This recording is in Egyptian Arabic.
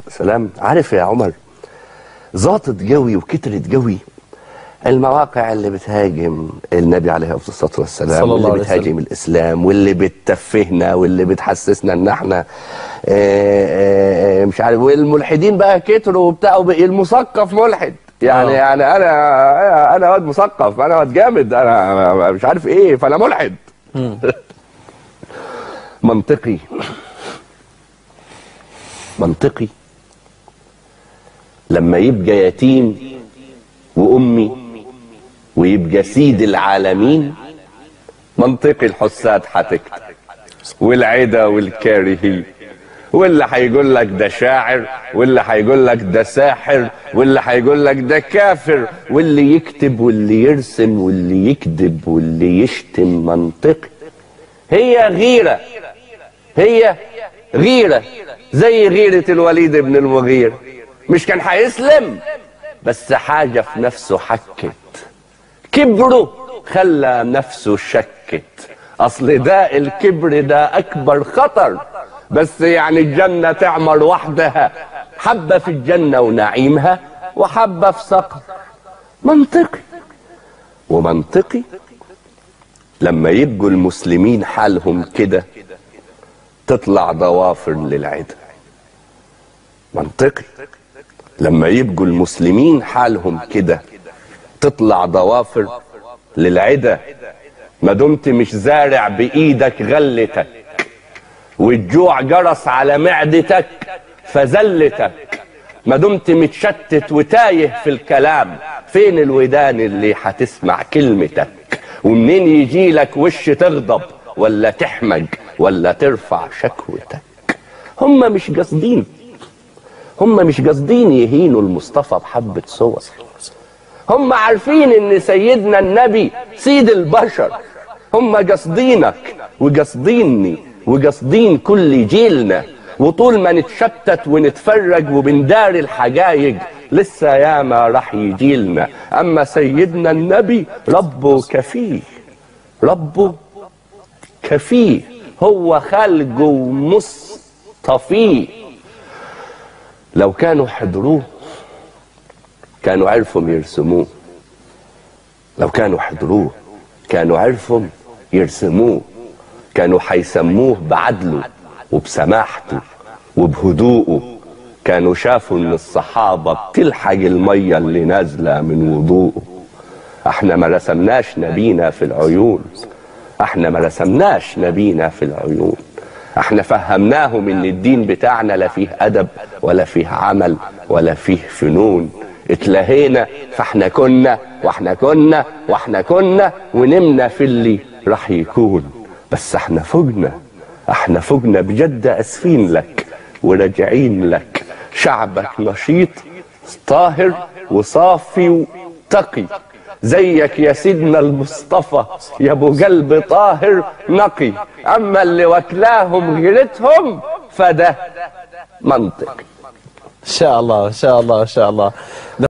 سلام عارف يا عمر ظاطت جوي وكترت جوي المواقع اللي بتهاجم النبي عليه الصلاه والسلام صلى الله واللي عليه وسلم. بتهاجم الاسلام واللي بتتفهنا واللي بتحسسنا ان احنا آه، آه، مش عارف والملحدين بقى كتروا وبتاع وبقي المثقف ملحد يعني آه. يعني انا انا واد مثقف انا واد جامد انا مش عارف ايه فانا ملحد منطقي منطقي لما يبقى يتيم وامي ويبقى سيد العالمين منطقي الحساد هتكتب والعدا والكارهين واللي هيقول لك ده شاعر واللي هيقول لك ده ساحر واللي هيقول لك ده كافر واللي يكتب واللي يرسم واللي يكذب واللي يشتم منطقي هي غيرة هي غيرة زي غيرة الوليد بن المغيرة مش كان هيسلم بس حاجة في نفسه حكت كبره خلى نفسه شكت اصل ده الكبر ده اكبر خطر بس يعني الجنة تعمر وحدها حبة في الجنة ونعيمها وحبة في سقر منطقي ومنطقي لما يبقوا المسلمين حالهم كده تطلع ضوافر للعدا منطقي لما يبقوا المسلمين حالهم كده تطلع ضوافر للعدا ما دمت مش زارع بايدك غلتك والجوع جرس على معدتك فزلتك ما دمت متشتت وتايه في الكلام فين الودان اللي هتسمع كلمتك ومنين يجي لك وش تغضب ولا تحمج ولا ترفع شكوتك هم مش قاصدين هم مش قاصدين يهينوا المصطفى بحبة صور هم عارفين ان سيدنا النبي سيد البشر هم قاصدينك وقاصديني وقاصدين كل جيلنا وطول ما نتشتت ونتفرج وبندار الحجايج لسه ياما راح يجيلنا اما سيدنا النبي ربه كفيه ربه كفيه هو خلقه مصطفيه لو كانوا حضروه كانوا عرفوا يرسموه لو كانوا حضروه كانوا عرفوا يرسموه كانوا هيسموه بعدله وبسماحته وبهدوءه كانوا شافوا ان الصحابة بتلحق المية اللي نازلة من وضوءه احنا ما رسمناش نبينا في العيون احنا ما رسمناش نبينا في العيون احنا فهمناهم ان الدين بتاعنا لا فيه ادب ولا فيه عمل ولا فيه فنون اتلهينا فاحنا كنا واحنا كنا واحنا كنا ونمنا في اللي راح يكون بس احنا فوقنا احنا فوقنا بجد اسفين لك وراجعين لك شعبك نشيط طاهر وصافي وتقي زيك يا سيدنا المصطفى يا ابو قلب طاهر نقي اما اللي وكلاهم غيرتهم فده منطق ان شاء الله ان شاء الله ان شاء الله